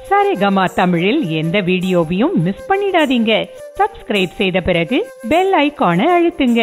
சரிகமா தமிழில் எந்த வீடியோவையும் மிஸ் பண்ணிடாதீங்க சப்ஸ்கிரைப் செய்த பிறகு பெல் ஐகானை அழுத்துங்க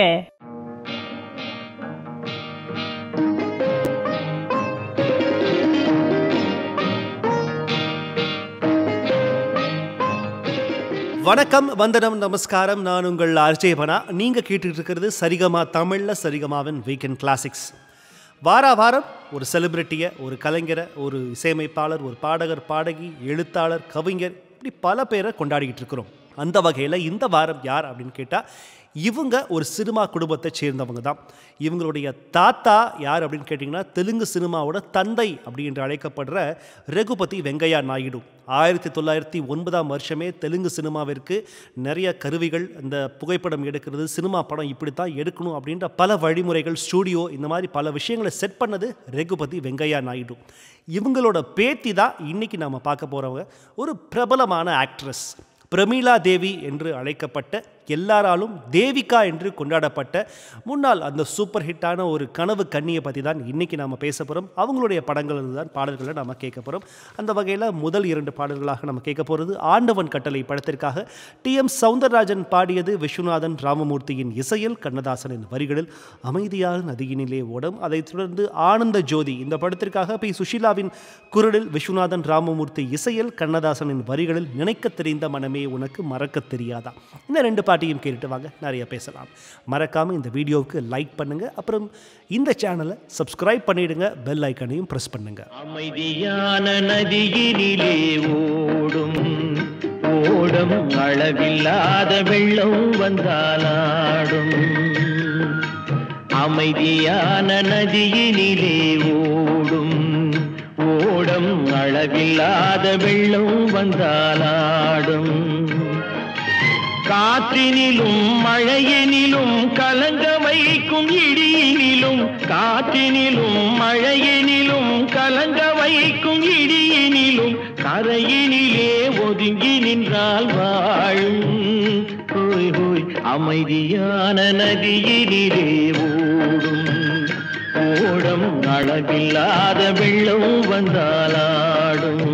வணக்கம் வந்தனம் நமஸ்காரம் நான் உங்கள் ஆர்ஜே பனா நீங்கள் கேட்டுட்டு இருக்கிறது சரிகமா தமிழில் சரிகமாவின் வீக்கெண்ட் கிளாசிக்ஸ் வார வாரம் ஒரு செலிபிரிட்டியை ஒரு கலைஞரை ஒரு இசையமைப்பாளர் ஒரு பாடகர் பாடகி எழுத்தாளர் கவிஞர் இப்படி பல பேரை கொண்டாடிக்கிட்டு இருக்கிறோம் அந்த வகையில் இந்த வாரம் யார் அப்படின்னு கேட்டால் இவங்க ஒரு சினிமா குடும்பத்தை சேர்ந்தவங்க தான் இவங்களுடைய தாத்தா யார் அப்படின்னு கேட்டிங்கன்னா தெலுங்கு சினிமாவோட தந்தை அப்படி என்று அழைக்கப்படுற ரகுபதி வெங்கையா நாயுடு ஆயிரத்தி தொள்ளாயிரத்தி ஒன்பதாம் வருஷமே தெலுங்கு சினிமாவிற்கு நிறைய கருவிகள் இந்த புகைப்படம் எடுக்கிறது சினிமா படம் இப்படி தான் எடுக்கணும் அப்படின்ற பல வழிமுறைகள் ஸ்டூடியோ இந்த மாதிரி பல விஷயங்களை செட் பண்ணது ரகுபதி வெங்கையா நாயுடு இவங்களோட பேத்தி தான் இன்னைக்கு நாம் பார்க்க போகிறவங்க ஒரு பிரபலமான ஆக்ட்ரஸ் பிரமீளா தேவி என்று அழைக்கப்பட்ட எல்லாராலும் தேவிகா என்று கொண்டாடப்பட்ட முன்னாள் அந்த சூப்பர் ஹிட்டான ஒரு கனவு கண்ணியை பற்றி தான் இன்றைக்கி நாம் பேச போகிறோம் அவங்களுடைய படங்கள் தான் பாடல்களை நம்ம கேட்க போகிறோம் அந்த வகையில் முதல் இரண்டு பாடல்களாக நம்ம கேட்க போகிறது ஆண்டவன் கட்டளை படத்திற்காக டி எம் சவுந்தரராஜன் பாடியது விஸ்வநாதன் ராமமூர்த்தியின் இசையில் கண்ணதாசனின் வரிகளில் அமைதியான நதியினிலே ஓடும் அதைத் தொடர்ந்து ஆனந்த ஜோதி இந்த படத்திற்காக பி சுஷீலாவின் குரலில் விஸ்வநாதன் ராமமூர்த்தி இசையில் கண்ணதாசனின் வரிகளில் நினைக்க தெரிந்த மனமே உனக்கு மறக்க தெரியாதா இந்த ரெண்டு பாட்டையும் கேட்டுட்டு வாங்க நிறைய பேசலாம் மறக்காமல் இந்த வீடியோவுக்கு லைக் பண்ணுங்கள் அப்புறம் இந்த சேனலை சப்ஸ்கிரைப் பண்ணிடுங்க பெல் ஐக்கனையும் ப்ரெஸ் பண்ணுங்கள் அமைதியான நதியினிலே ஓடும் ஓடும் அளவில்லாத வெள்ளம் வந்தாலாடும் அமைதியான நதியினிலே ஓடும் ஓடும் அளவில்லாத வெள்ளம் வந்தாலாடும் காற்றினிலும் மழையினிலும் கலங்க வைக்கும் இடியினிலும் காற்றினிலும் மழையினிலும் கலங்க வைக்கும் இடியினிலும் கரையினிலே ஒதுங்கி நின்றால் வாழும் ஹோய் ஹோய் அமைதியான நதியினிலே ஓடும் ஓடம் அளவில்லாத வெள்ளம் வந்தாலாடும்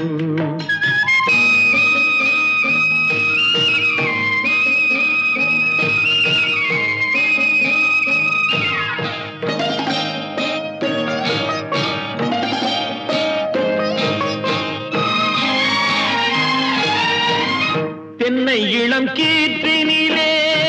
தென்னை இளம் கீற்றினிலே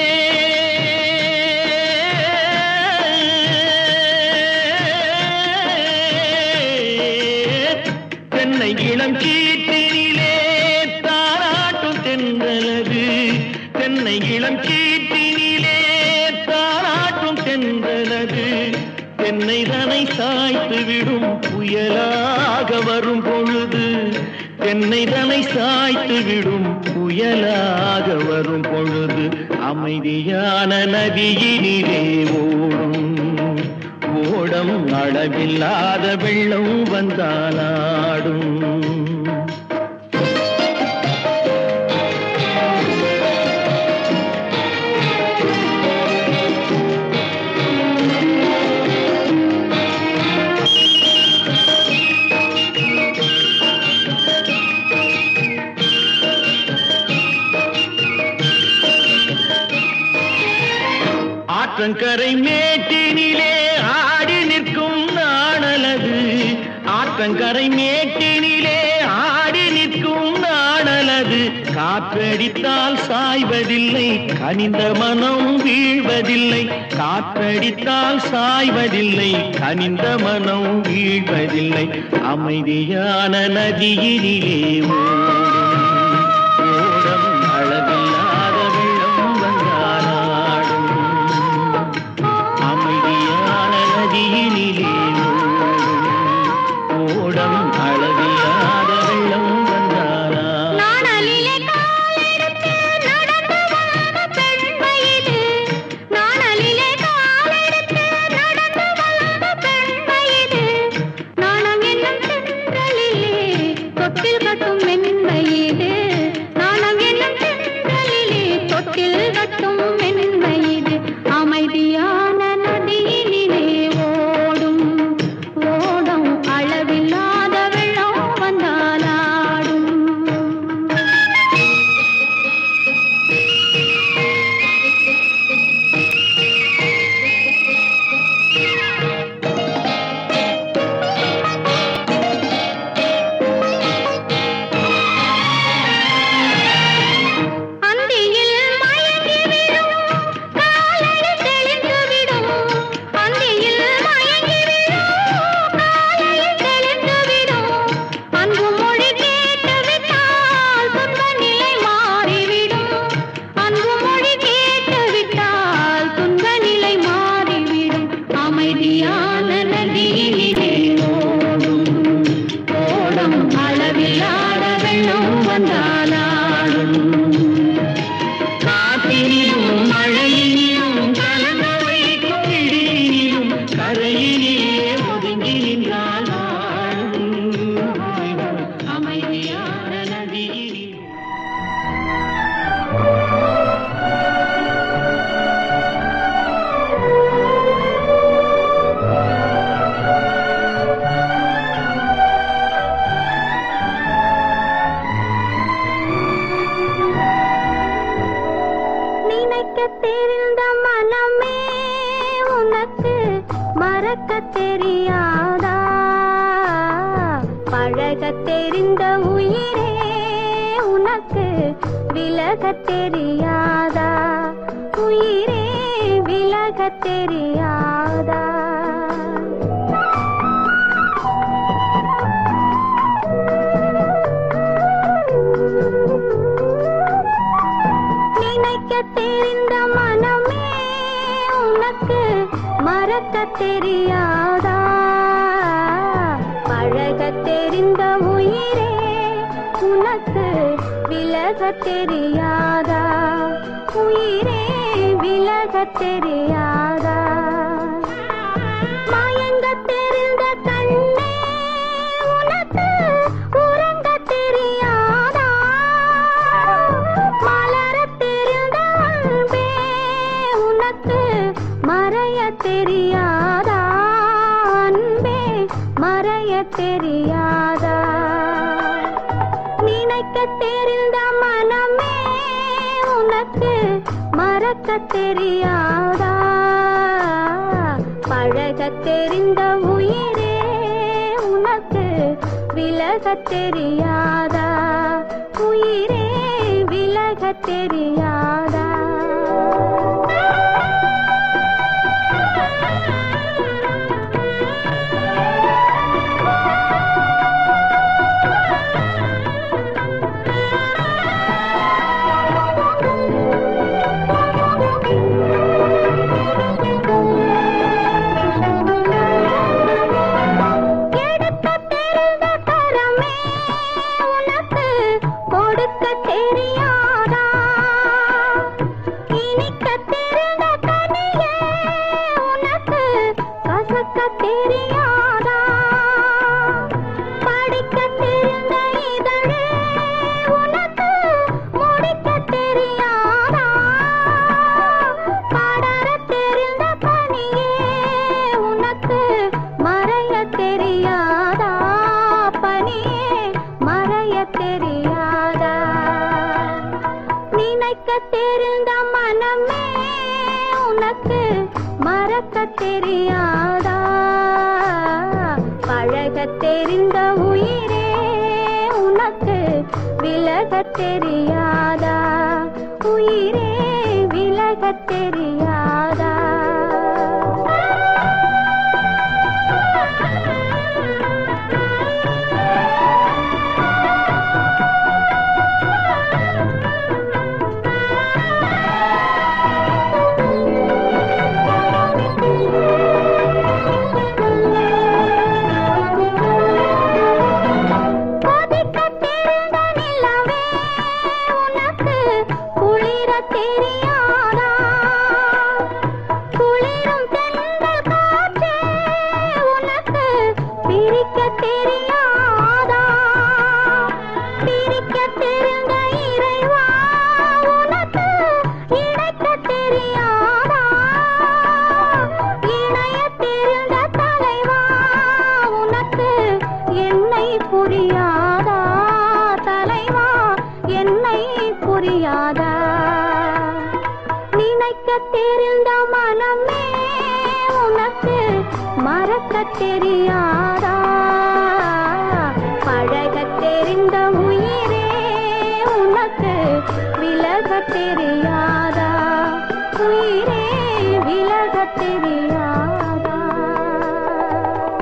தென்னை இளம் கீற்றினிலே தாராட்டும் தென்றலது தென்னை இளம் கீற்றினிலே தாராட்டும் தென்றலது தென்னை தனை சாய்த்து விடும் புயலாக வரும் பொழுது தென்னை தனை சாய்த்து விடும் புயலாக வரும் பொழுது அமைதியான நதியினிலே ஓடும் ஓடம் அளவில்லாத வெள்ளம் வந்தாலாடும் ஆற்றங்கரை மேட்டினிலே ஆடி நிற்கும் நாணலது ஆற்றங்கரை மேட்டினிலே ஆடி நிற்கும் நாணலது காற்றடித்தால் சாய்வதில்லை கனிந்த மனம் வீழ்வதில்லை காற்றடித்தால் சாய்வதில்லை கனிந்த மனம் வீழ்வதில்லை அமைதியான நதியினிலே ஓடும் ஓடம் அளவில்லாத வெள்ளம் வந்தாலாடும் அமைதியான நதியினிலே ஓடும் ஓடம் அளவில்லாத வெள்ளம் வந்தாரா நாணலிலே காலெடுத்து நடந்து வந்த பெண் வயது. நாணலிலே காலெடுத்து நடந்து வந்த பெண் வயது. நாணம் என்னும் தென்றலிலே தொட்டில் கட்டும் மென் வயது. நாணம் என்னும் தென்றலிலே தொட்டில் கட்டும் மென் வயது. அமைதியான நதியினிலே ஓடும் ஓடும் அளவில்லாத வெள்ளம் வந்தாலாடும் அளவில்லாத வெள்ளம் வந்தாலாடும் காற்றினிலும் மழையினிலும் கலந்த வைக்கும் இடியினிலும் கரையினிலே ஒதுங்கி நின்றால் வாழும் அமைதியான நதியினிலே நினைக்க தெரிந்த மனமே உனக்கு மறக்க தெரியாதா பழக தெரிந்த உயிரே உனக்கு விலக தெரியாதா உயிரே விலக தெரியாதா நினைக்க தெரிந்த மனமே உனக்கு மறக்க தெரியாதா பழக தெரிந்த உயிரே உனக்கு விலக தெரியாதா உயிரே விலக தெரியாதா மயங்க தெரிந்த கண்ணே உனக்கு உறங்க தெரியாதா மலர தெரிந்த அன்பே உனக்கு மறைய தெரியாதா அன்பே மறைய தெரியாதா நினைக்க தெரிந்த மனமே உனக்கு மறக்க தெரியாதா பழக தெரிந்த உயிரே உனக்கு விலக தெரியாதா உயிரே விலக தெரியாதா எடுக்க தெரிந்த கரமே உனக்கு கொடுக்க தெரியாதா இனிக்க தெரிந்த கனியே உனக்கு கசக்க தெரியாதா படிக்க தெரிந்த இதழே உனக்கு முடிக்க தெரியாதா படர தெரிந்த பனியே உனக்கு மறைய தெரியாதா பனியே மறைய தெரியாதா நினைக்க தெரிந்த மனமே உனக்கு மறக்க தெரியாதா பழக தெரிந்த உயிரே உனக்கு விலக தெரியாதா உயிரே விலக தெரியாதா கொதிக்க தெரிந்த நிலவே உனக்கு குளிர தெரியாதா குளிரும் தென்றல் காற்றே உனக்கு பிரிக்க தெரியாதா பிரிக்க தெரிந்த இறைவா உனக்கு இணைக்க தெரியாதா இணைய தெரிந்த தலைவா உனக்கு என்னை புரியாதா தலைவா என்னை புரியாதா நினைக்க தெரிந்த மனமே உனக்கு மறக்க தெரியாதா பழக தெரிந்த உயிரே உனக்கு விலக தெரியாதா உயிரே விலக தெரியாதா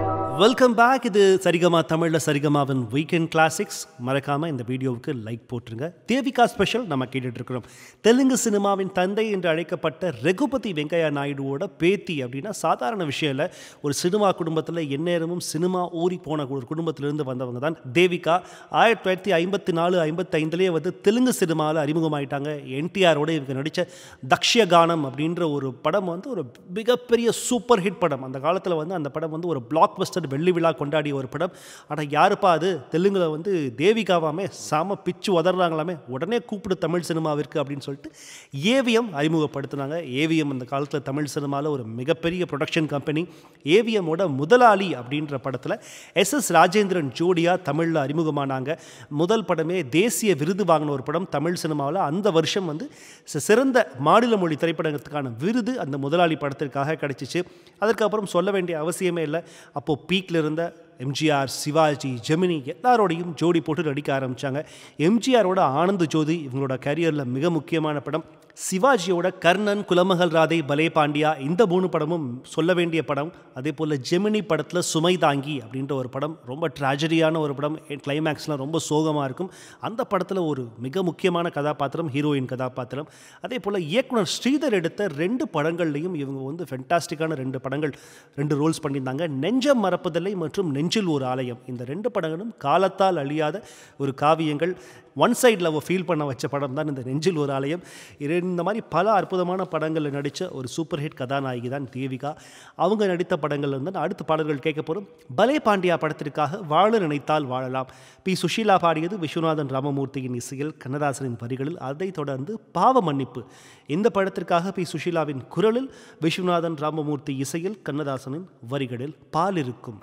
வெல்கம் பேக் இது சரிகமா தமிழில் சரிகமாவின் வீக்கெண்ட் கிளாசிக்ஸ் மறக்காமல் இந்த வீடியோவுக்கு லைக் போட்டுருங்க தேவிகா ஸ்பெஷல் நம்ம கேட்டுட்டு இருக்கிறோம் தெலுங்கு சினிமாவின் தந்தை என்று அழைக்கப்பட்ட ரகுபதி வெங்கையா நாயுடுவோட பேத்தி அப்படின்னா சாதாரண விஷயம் இல்லை ஒரு சினிமா குடும்பத்தில் எந்நேரமும் சினிமா ஊறி போன ஒரு குடும்பத்திலிருந்து வந்தவங்க தான் தேவிகா ஆயிரத்தி தொள்ளாயிரத்தி ஐம்பத்தி நாலு ஐம்பத்தைந்துலேயே வந்து தெலுங்கு சினிமாவில் அறிமுகமாயிட்டாங்க என்டிஆரோட இவங்க நடித்த தக்ஷகானம் அப்படின்ற ஒரு படம் வந்து ஒரு மிகப்பெரிய சூப்பர் ஹிட் படம் அந்த காலத்தில் வந்து அந்த படம் வந்து ஒரு பிளாக் பஸ்டர் வெள்ளி விழா கொண்டாடிய ஒரு படம் ஆனால் யாருப்பா அது தெலுங்குல வந்து தேவிகாவாமே சாம பிச்சு உதறாங்களாமே உடனே கூப்பிடு தமிழ் சினிமாவிற்கு அப்படின்னு சொல்லிட்டு ஏவிஎம் அறிமுகப்படுத்தினாங்க ஏவிஎம் அந்த காலத்தில் தமிழ் சினிமாவில் ஒரு மிகப்பெரிய ப்ரொடக்ஷன் கம்பெனி ஏவிஎம்மோட முதலாளி அப்படின்ற படத்தில் எஸ் எஸ் ராஜேந்திரன் ஜோடியா தமிழில் அறிமுகமானாங்க முதல் படமே தேசிய விருது வாங்கின ஒரு படம் தமிழ் சினிமாவில் அந்த வருஷம் வந்து சி- சிறந்த மாநில மொழி திரைப்படத்துக்கான விருது அந்த முதலாளி படத்திற்காக கிடைச்சிச்சு அதற்கப்புறம் சொல்ல வேண்டிய அவசியமே இல்லை அப்போது பீக்கில் இருந்த எம்ஜிஆர் சிவாஜி ஜெமினி எல்லாரோடையும் ஜோடி போட்டு நடிக்க ஆரம்பித்தாங்க எம்ஜிஆரோட ஆனந்த ஜோதி இவங்களோட கரியரில் மிக முக்கியமான படம் சிவாஜியோட கர்ணன் குலமகள் ராதை பலே பாண்டியா இந்த மூணு படமும் சொல்ல வேண்டிய படம் அதே போல் ஜெமினி படத்தில் சுமை தாங்கி அப்படின்ற ஒரு படம் ரொம்ப ட்ராஜடியான ஒரு படம் கிளைமேக்ஸ்லாம் ரொம்ப சோகமாக இருக்கும் அந்த படத்தில் ஒரு மிக முக்கியமான கதாபாத்திரம் ஹீரோயின் கதாபாத்திரம் அதே போல் இயக்குனர் ஸ்ரீதர் எடுத்த ரெண்டு படங்கள்லையும் இவங்க வந்து ஃபென்டாஸ்டிக்கான ரெண்டு படங்கள் ரெண்டு ரோல்ஸ் பண்ணியிருந்தாங்க நெஞ்சம் மறப்பதில்லை மற்றும் நெஞ்சில் ஒரு ஆலயம் இந்த ரெண்டு படங்களும் காலத்தால் அழியாத ஒரு காவியங்கள் ஒன் சைடில் அவள் ஃபீல் பண்ண வச்ச படம் தான் இந்த நெஞ்சில் ஒரு ஆலயம் இரு- இந்த மாதிரி பல அற்புதமான படங்களில் நடித்த ஒரு சூப்பர் ஹிட் கதாநாயகி தான் தேவிகா அவங்க நடித்த படங்கள்ல இருந்து நான் அடுத்த பாடல்கள் கேட்க போகிறோம் பலே பாண்டியா படத்திற்காக வாழ நினைத்தால் வாழலாம் பி சுஷீலா பாடியது விஸ்வநாதன் ராமமூர்த்தியின் இசையில் கண்ணதாசனின் வரிகளில் அதைத் தொடர்ந்து பாவ மன்னிப்பு இந்த படத்திற்காக பி சுஷீலாவின் குரலில் விஸ்வநாதன் ராமமூர்த்தி இசையில் கண்ணதாசனின் வரிகளில் பால் இருக்கும்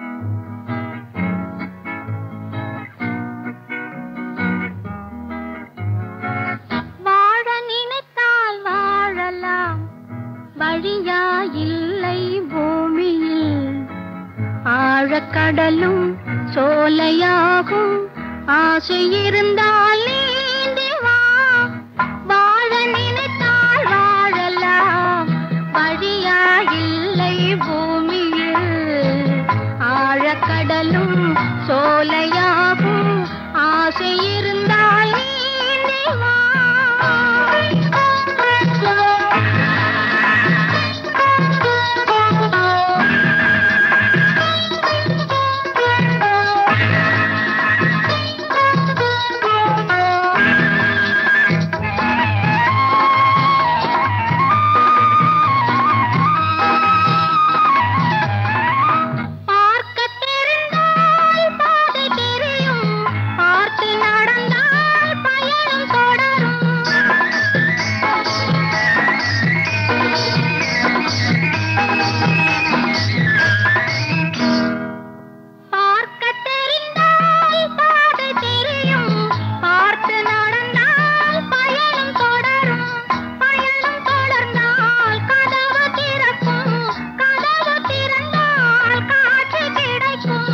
வாழ நினைத்தால் வாழலாம் வழியா இல்லை பூமியில் ஆழக்கடலும் சோலையாகும் ஆசை இருந்தால் நீந்தி வா வாழ நினைத்தால் வாழலாம் வழியா இல்லை பூமியில் ஆழக்கடலும் சோலையாகும் ஆசை இருந்தால் நீந்தி வா பார்க்க தெரிந்தால் பாதை தெரியும் பார்த்து நடந்தால் பயணம் தொடரும் பார்க்க தெரிந்தால் பாதை தெரியும் பார்த்து நடந்தால் பயணம் தொடரும் பயணம் தொடர்ந்தால் கதவு திறக்கும் கதவு திறந்தால் காற்று கிடைக்கும்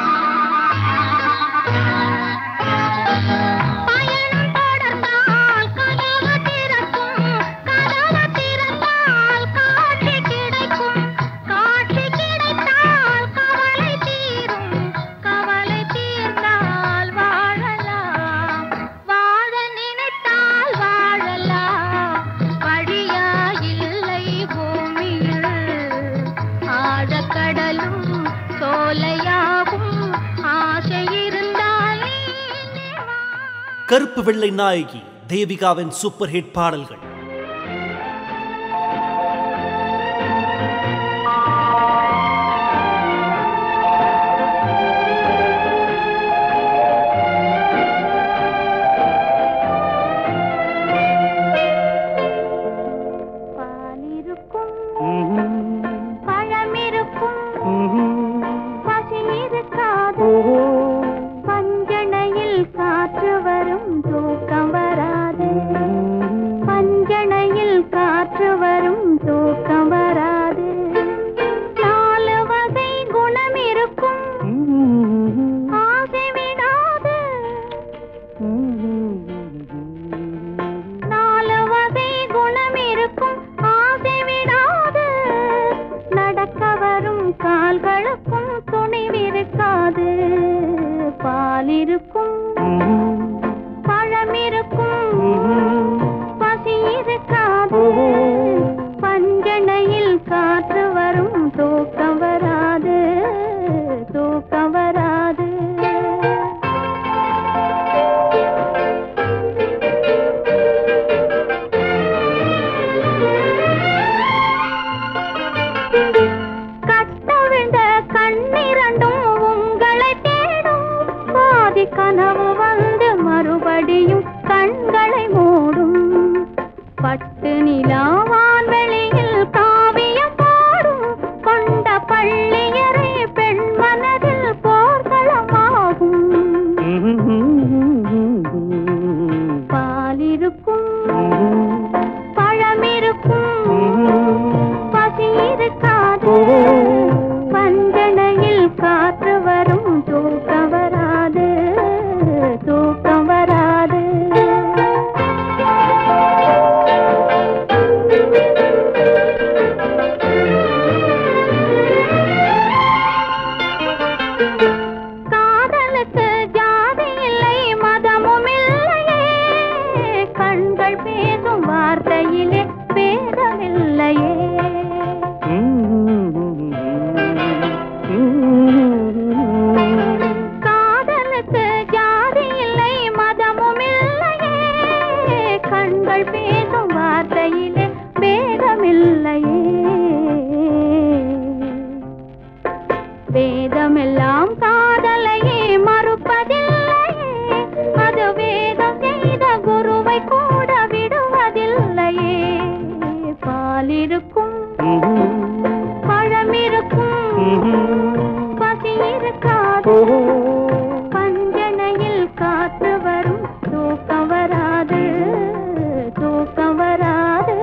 பயணம் தொடர்ந்தால் கதவு திறக்கும் கதவு திறந்தால் காற்று கிடைக்கும் காற்று கிடைத்தால் கவலை தீரும் கவலை தீர்ந்தால் வாழலாம் வாழ நினைத்தால் வாழலாம் வழியா இல்லை பூமியில் ஆழக்கடலும் சோலையாகும் ஆசை இருந்தால் நீந்தி வா. கருப்பு வெள்ளை நாயகி தேவிகாவின் சூப்பர் ஹிட் பாடல்கள் பாலிருக்கும் பழமிருக்கும் பசி இருக்காது பஞ்சணையில் காற்று வரும் தூக்கம் வராது பஞ்ச படியும் கண்களை மூடும் பட்டு நிலாவான் வெளியில் காவியம் பாடும் கொண்ட பள்ளியறை பெண் மனதில் போர்களமாகும் பாலிருக்கும் பழமிருக்கும் பசி இருக்காது பஞ்சனையில் காற்று வரும் தூக்கம் வராது தூக்கம் வராது காதலுக்கு ஜாதி இல்லை மதமும் இல்லையே கண்கள் பேசும் வார்த்தையிலே பேதமில்லையே காதலுக்கு ஜாதி இல்லை மதமும் இல்லையே கண்கள் பேசும் வார்த்தையிலே பேதமில்லையே வேதமெல்லாம் காதலையே மறுப்பதில்லையே அது வேதம் செய்த குருவை கூட விடுவதில்லையே பாலிருக்கும் பழமிருக்கும் பசி இருக்காது பஞ்சனையில் காற்று வரும் தூக்கம் வராது தூக்கம் வராது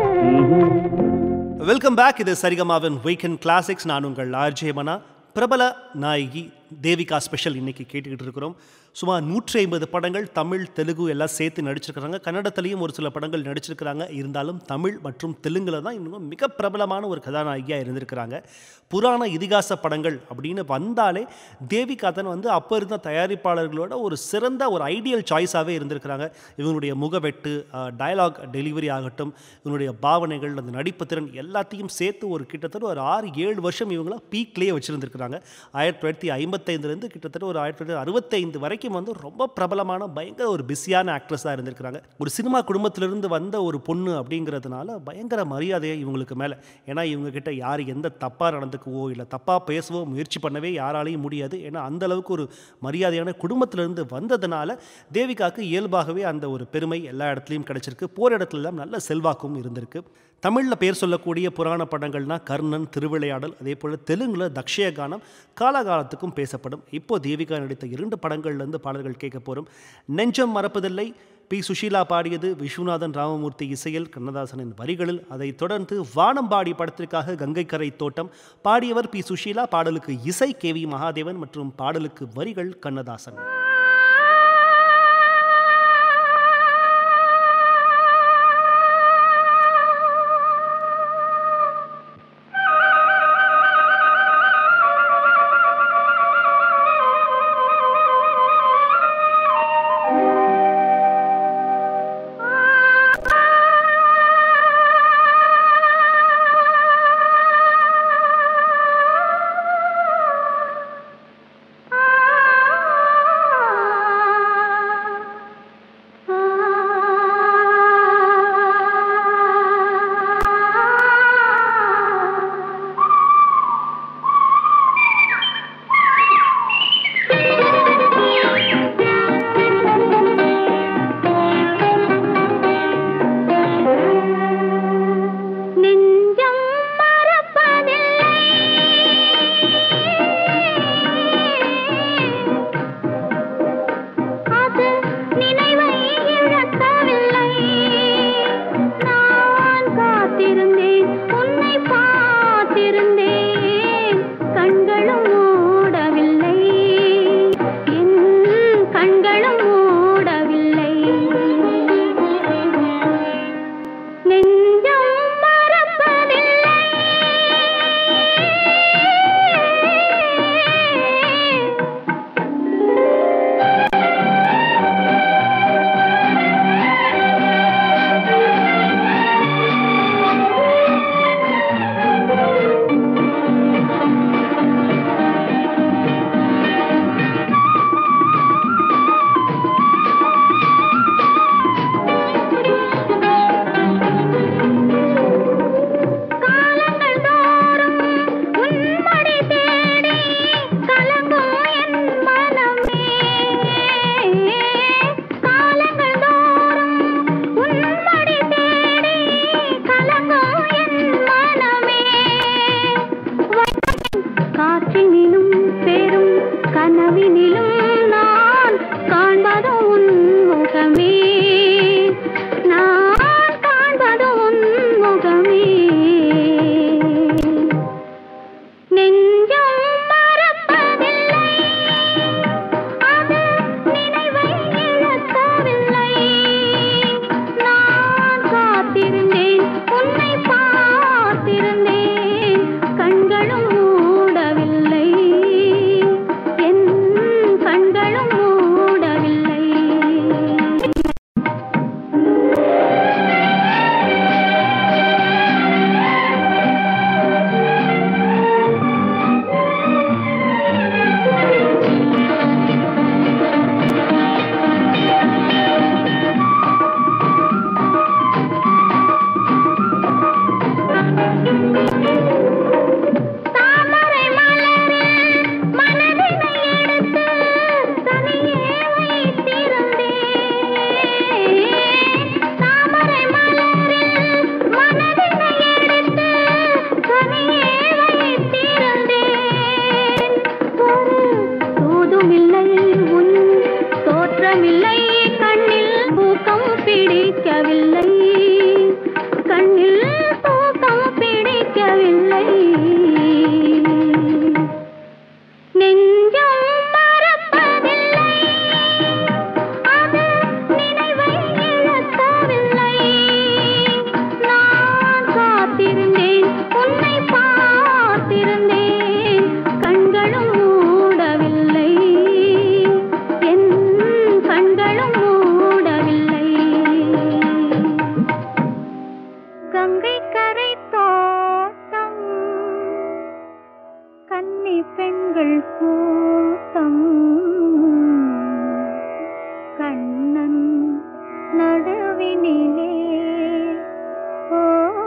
வெல்கம் பேக் இது சரிகமாவின் வீக்கெண்ட் கிளாசிக்ஸ் நான் உங்கள் ஆர்ஜே மனா பிரபல நாயகி தேவிகா ஸ்பெஷல் இன்னைக்கு கேட்டுக்கிட்டு இருக்கிறோம் சுமார் நூற்றி ஐம்பது படங்கள் தமிழ் தெலுங்கு எல்லாம் சேர்த்து நடிச்சிருக்கிறாங்க கன்னடத்துலேயும் ஒரு சில படங்கள் நடிச்சிருக்கிறாங்க இருந்தாலும் தமிழ் மற்றும் தெலுங்குல தான் இன்னும் மிக பிரபலமான ஒரு கதாநாயகியாக இருந்திருக்கிறாங்க புராண இதிகாச படங்கள் அப்படின்னு வந்தாலே தேவிகா தான் வந்து அப்போ இருந்த தயாரிப்பாளர்களோட ஒரு சிறந்த ஒரு ஐடியல் சாய்ஸாகவே இருந்திருக்கிறாங்க இவங்களுடைய முகவெட்டு டயலாக் டெலிவரி ஆகட்டும் இவங்களுடைய பாவனைகள் அந்த நடிப்பு திறன் எல்லாத்தையும் சேர்த்து ஒரு கிட்டத்தட்ட ஒரு ஆறு ஏழு வருஷம் இவங்கள பீக்லேயே வச்சுருந்துருக்கிறாங்க ஆயிரத்தி தொள்ளாயிரத்தி ஐம்பத்தைந்துலேருந்து கிட்டத்தட்ட ஒரு ஆயிரத்தி தொள்ளாயிரத்தி அறுபத்தைந்து வரைக்கும் வந்து ரொம்ப பிரபலமான பயங்கர ஒரு பிஸியான ஆக்ட்ரஸாக இருந்திருக்கிறாங்க ஒரு சினிமா குடும்பத்திலிருந்து வந்த ஒரு பொண்ணு அப்படிங்கிறதுனால பயங்கர மரியாதையை இவங்களுக்கு மேலே ஏன்னா இவங்க கிட்ட யார் எந்த தப்பாக நடந்துக்கவோ இல்லை தப்பாக பேசவோ முயற்சி பண்ணவே யாராலையும் முடியாது ஏன்னா அந்த அளவுக்கு ஒரு மரியாதையான குடும்பத்திலிருந்து வந்ததுனால தேவிகாவுக்கு இயல்பாகவே அந்த ஒரு பெருமை எல்லா இடத்துலையும் கிடைச்சிருக்கு போகிற இடத்துலலாம் நல்ல செல்வாக்கும் இருந்திருக்கு தமிழில் பேர் சொல்லக்கூடிய புராண படங்கள்னா கர்ணன் திருவிளையாடல் அதே போல் தெலுங்குல தக்ஷயகானம் காலகாலத்துக்கும் பேசப்படும் இப்போ தேவிகா நடித்த இரண்டு படங்கள்லேருந்து பாடல்கள் கேட்க போகிறோம் நெஞ்சம் மறப்பதில்லை பி சுஷீலா பாடியது விஸ்வநாதன் ராமமூர்த்தி இசையில் கண்ணதாசனின் வரிகளில் அதைத் தொடர்ந்து வானம்பாடி படத்திற்காக கங்கைக்கரை தோட்டம் பாடியவர் பி சுஷீலா பாடலுக்கு இசை கே வி மகாதேவன் மற்றும் பாடலுக்கு வரிகள் கண்ணதாசன் ஆ பிடிக்கவில்லை கண்ணில் தூக்கம் பிடிக்கவில்லை கண்ணில் தூக்கம் பிடிக்கவில்லை நெஞ்சம் மறப்பதில்லை அது நினைவை இழக்கவில்லை நான் காத்திருந்தேன் உன்னை பார்த்திருந்தேன் கண்களும் மூடவில்லை என் கண்களும் மூடவில்லை கங்கை கரை தோட்டம் கன்னி பெண்கள் கூட்டம் கண்ணன் நடுவினிலே ஓ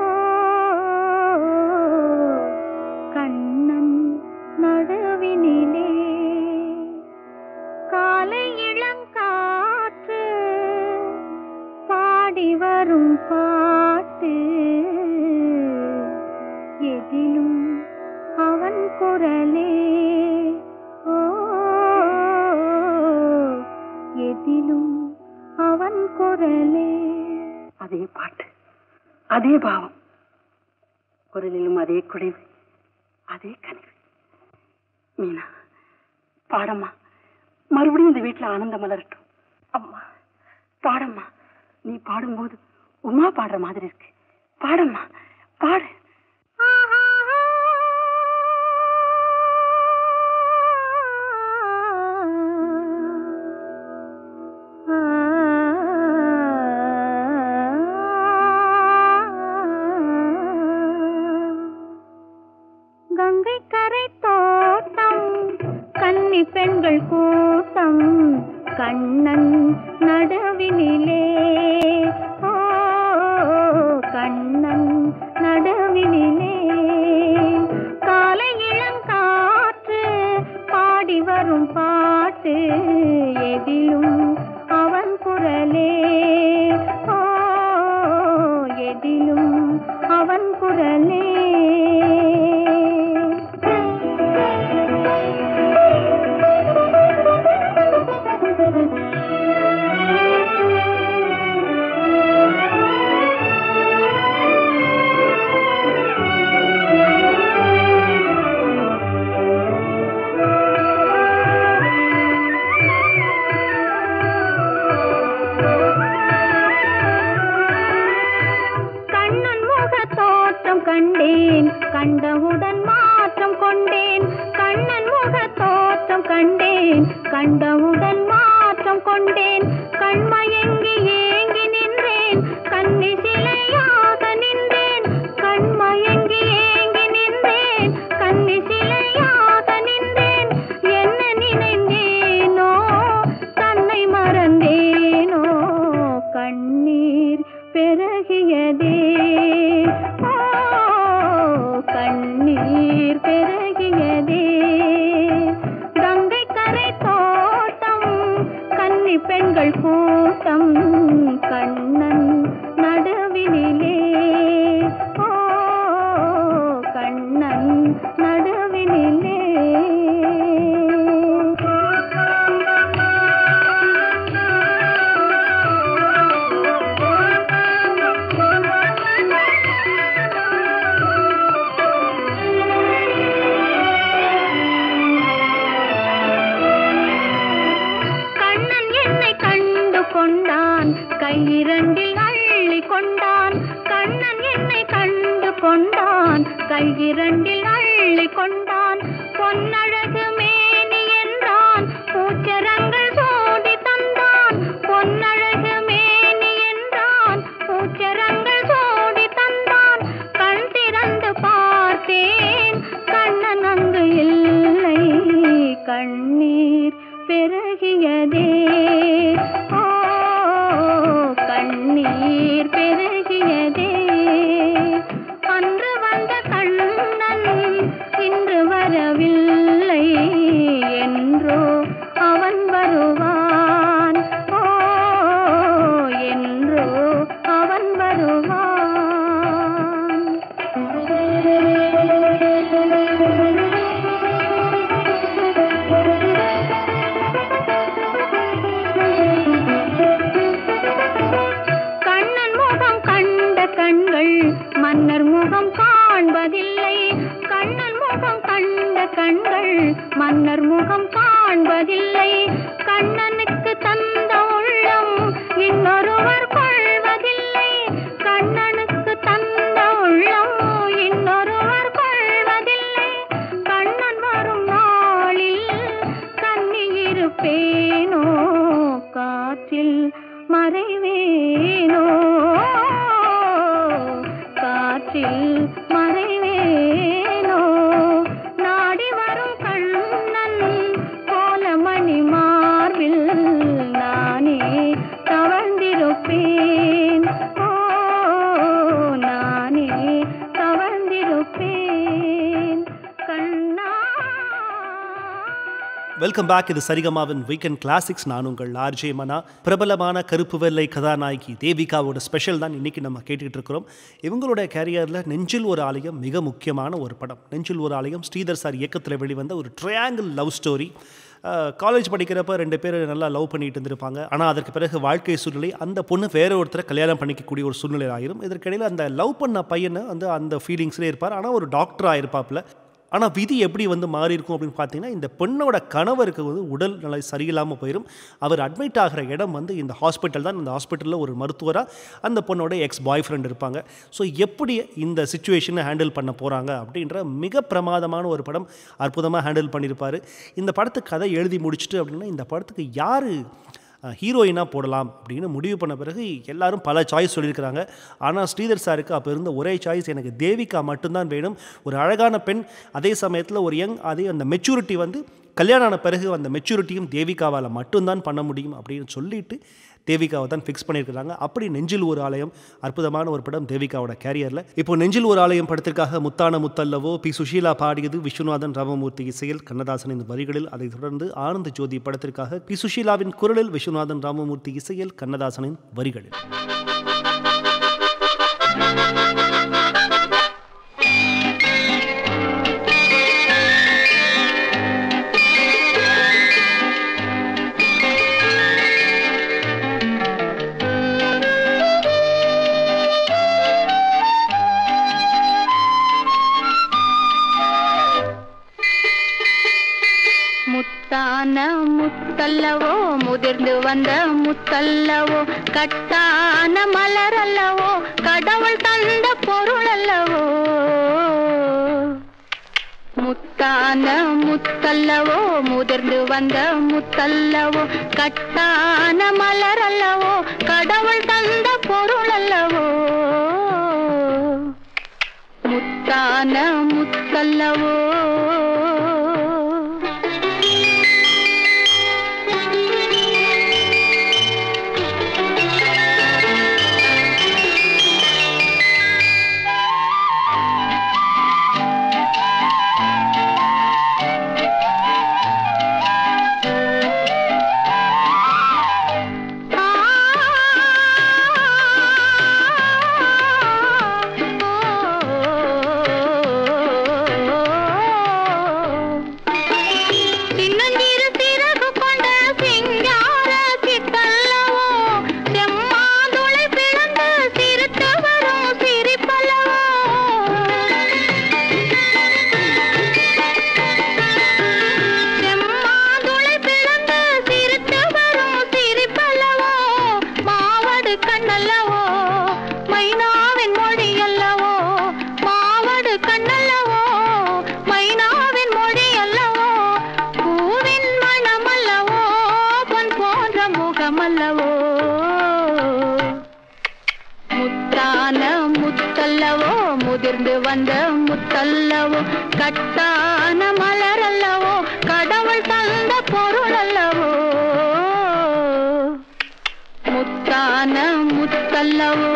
கண்ணன் நடுவினிலே காலை இளங்காற்று பாடி வரும் பாட்டு எதிலும் அவன் குரலே ஓ எதிலும் அவன் குரலே அதே பாட்டு அதே பாவம் குரலிலும் அதே குடைவு அதே கனிவு மீனா பாடம்மா மறுபடியும் இந்த வீட்டுல ஆனந்தம் மலரட்டும் அம்மா பாடம்மா நீ பாடும்போது உமா பாடுற மாதிரி இருக்கு பாடம்மா பாடு கங்கை கரை தோட்டம் கன்னி பெண்கள் கூட்டம் கண்ணன் நடுவினிலே ஓ கண்ணன் நடுவினிலே காலை இளங்காற்று பாடி வரும் பாட்டு எதிலும் அவன் குரலே ஓ எதிலும் அவன் குரலே கண்ணன் முக தோற்றம் கண்டேன் கண்டவுடன் மாற்றம் கொண்டேன் கண்ணன் முக தோற்றம் கண்டேன் கண்டவுடன் மாற்றம் கொண்டேன் கண்மயங்கி ஏங்கி நின்றேன் கண்ணி சிலையாக நின்றேன் கண்மயங்கி ஏங்கி நின்றேன் கண்ணி சிலையாக நின்றேன் என்ன நினைந்தேனோ தன்னை மறந்தேனோ கண்ணீர் பெருகியதே ஓ, கண்ணீர் பெருகியதே கங்கை கரை தோட்டம் கன்னி பெண்கள் கூட்டம் கண்ணன் நடுவினிலே ஓ கண்ணன் நடுவினிலே கண்ணன் என்னை கண்டு கொண்டான் கையிரண்டில் அள்ளி கொண்டான் கண்ணன் என்னை கண்டு கொண்டான் கையிரண்டில் அள்ளி கொண்டான் பொன்னழகு மேனி என்றான் பூச்சரங்கள் சோடி தந்தான் பொன்னழகு மேனி என்றான் பூச்சரங்கள் சோடி தந்தான் கண் திறந்து பார்த்தேன் கண்ணன் அங்கு இல்லை கண்ணீர் பெருகியதே ஓ கண்ணீர் பெருகியதே அன்று வந்த கண்ணன் இன்று வர கொள்வதில்லை கண்ணனுக்கு தந்த உள்ளம் இன்னொருவர் கொள்வதில்லை கண்ணனுக்கு தந்த உள்ளம் இன்னொருவர் கொள்வதில்லை கண்ணன் வரும் நாளில் கண்ணி இருப்பேனோ காற்றில் மறைவேனோ காற்றில் மறைவேனோ நாடி வரும் கண்ணன் கோலமணி மார்பில் நானே தவழ்ந்திருப்பேன் ஓ நானே தவழ்ந்திருப்பேன் கண்ணா வெல்கம் பேக் இது சரிகமாவின் வீக்கெண்ட் கிளாசிக்ஸ் நான் உங்கள் ஆர்ஜே மனா பிரபலமான கருப்பு வெள்ளை கதாநாயகி தேவிகாவோட ஸ்பெஷல் தான் இன்னைக்கு நம்ம கேட்டுக்கிட்டு இருக்கிறோம் இவங்களோட கேரியரில் நெஞ்சில் ஒரு ஆலயம் மிக முக்கியமான ஒரு படம் நெஞ்சில் ஒரு ஆலயம் ஸ்ரீதர் சார் இயக்கத்தில் வெளிவந்த ஒரு ட்ரையாங்கிள் லவ் ஸ்டோரி காலேஜ் படிக்கிறப்ப ரெண்டு பேர் நல்லா லவ் பண்ணிட்டு இருந்திருப்பாங்க ஆனால் அதற்கு பிறகு வாழ்க்கை சூழ்நிலை அந்த பொண்ணு வேற ஒருத்தரை கல்யாணம் பண்ணிக்கக்கூடிய ஒரு சூழ்நிலை ஆயிரும் இதற்கிடையில் அந்த லவ் பண்ண பையனை வந்து அந்த ஃபீலிங்ஸ்லேயே இருப்பார் ஆனால் ஒரு டாக்டராக இருப்பாப்புல ஆனால் விதி எப்படி வந்து மாறி இருக்கும் அப்படின்னு பார்த்தீங்கன்னா இந்த பெண்ணோட கணவருக்கு வந்து உடல் நிலை சரியில்லாமல் போயிடும் அவர் அட்மிட் ஆகிற இடம் வந்து இந்த ஹாஸ்பிட்டல் தான் இந்த ஹாஸ்பிட்டலில் ஒரு மருத்துவராக அந்த பொண்ணோட எக்ஸ் பாய் ஃப்ரெண்ட் இருப்பாங்க ஸோ எப்படி இந்த சுச்சுவேஷனை ஹேண்டில் பண்ண போகிறாங்க அப்படின்ற மிக பிரமாதமான ஒரு படம் அற்புதமாக ஹேண்டில் பண்ணியிருப்பார் இந்த படத்துக்கு கதை எழுதி முடிச்சுட்டு அப்படின்னா இந்த படத்துக்கு யார் ஹீரோயினாக போடலாம் அப்படின்னு முடிவு பண்ண பிறகு எல்லாரும் பல சாய்ஸ் சொல்லியிருக்கிறாங்க ஆனால் ஸ்ரீதர் சாருக்கு அப்போ இருந்த ஒரே சாய்ஸ் எனக்கு தேவிகா மட்டும்தான் வேணும் ஒரு அழகான பெண் அதே சமயத்தில் ஒரு யங் அதே அந்த மெச்சூரிட்டி வந்து கல்யாணம் ஆன பிறகு அந்த மெச்சூரிட்டியும் தேவிகாவால் மட்டும்தான் பண்ண முடியும் அப்படின்னு சொல்லிட்டு தேவிகாவை தான் ஃபிக்ஸ் பண்ணியிருக்கிறாங்க அப்படி நெஞ்சில் ஒரு ஆலயம் அற்புதமான ஒரு படம் தேவிகாவோட கேரியரில் இப்போ நெஞ்சில் ஒரு ஆலயம் படத்திற்காக முத்தான முத்தல்லவோ பி சுஷீலா பாடியது விஸ்வநாதன் ராமமூர்த்தி இசையில் கண்ணதாசனின் வரிகளில் அதைத் தொடர்ந்து ஆனந்த ஜோதி படத்திற்காக பி சுஷீலாவின் குரலில் விஸ்வநாதன் ராமமூர்த்தி இசையில் கண்ணதாசனின் வரிகளில் முத்தான முத்தல்லவோ முதிர்ந்து வந்த முத்தல்லவோ கட்டான மலர் அல்லவோ கடவுள் தந்த பொருள் அல்லவோ முத்தான முத்தல்லவோ முதிர்ந்து வந்த முத்தல்லவோ கட்டான மலர் அல்லவோ கடவுள் தந்த பொருள் அல்லவோ முத்தான முத்தல்லவோ சின்னஞ்சிறு சிறகு கொண்ட சிங்கார சித்தல்லவோ செம்மாதுளை பிளந்து சிரித்து வரும் சிரிப்பல்லவோ செம்மாதுளை பிளந்து சிரித்து வரும் சிரிப்பல்லவோ மாவடு கண்ணல்லவோ மைனாவின் மொழி அல்லவோ மாவடு கண்ணல்லவோ மைனாவின் மொழி அல்லவோ பூவின் மணமல்லவோ பொன் போன்ற முகமல்லவோ முத்தான முத்தல்லவோ முதிர்ந்து வந்த முத்தல்லவோ கட்டான மலர் அல்லவோ கடவுள் தந்த பொருள் அல்லவோ முத்தான முத்தல்லவோ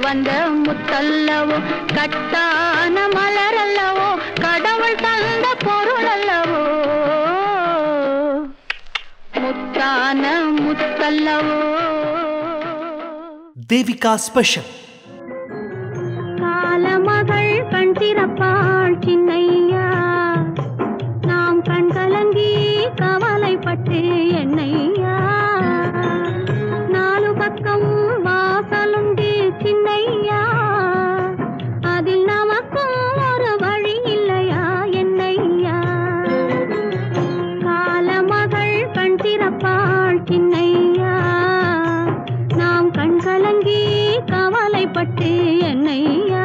வந்த முத்தல்லவோ கட்டான மலரல்லவோ கடவுள் தந்த பொருள் அல்லவோ முத்தான முத்தல்லவோ தேவிகா ஸ்பெஷல் காலமகள் கண் திறப்பாள் சின்னையா நாம் கண் கலங்கி கவலைப்பட்டு என்னையா நாலு பக்கம் வாசலுண்டு சின்னையா அதில் நமக்கும் ஒரு வழி இல்லையா என்னையா காலமகள் கண் திறப்பாள் சின்னையா நாம் கண் கலங்கி கவலைப்பட்டு என்னையா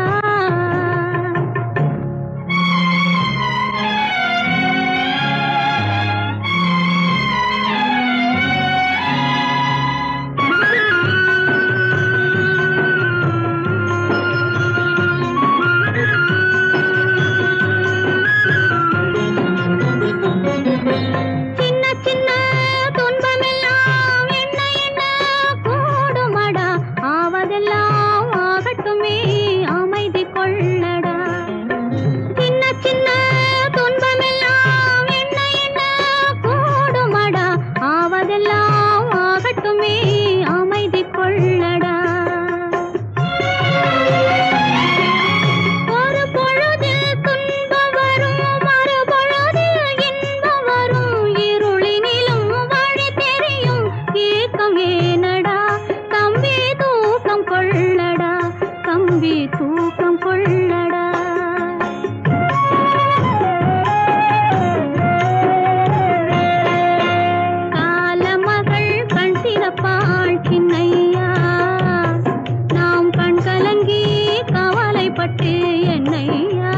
சின்ன சின்ன துன்பமெல்லாம் என்ன என்ன கூடுமடா ஆவதெல்லாம் ஆகட்டுமே அமைதி கொள்ளடா சின்ன சின்ன துன்பமெல்லாம் என்ன என்ன கூடுமடா ஆவதெல்லாம் ஆகட்டுமே அமைதி கொள்ளடா ஒரு பொழுதில் துன்பம் வரும் மறு பொழுதில் இன்பம் வரும் இருளினிலும் வழி தெரியும் ஏக்கம் ஏனடா தம்பி தூக்கம் கொள்ளடா தம்பி தூக்கம் கொள்ளடா காலமகள் கண் திறப்பாள் சின்னையா நாம் கண் கலங்கி கவலைப்பட்டு என்னையா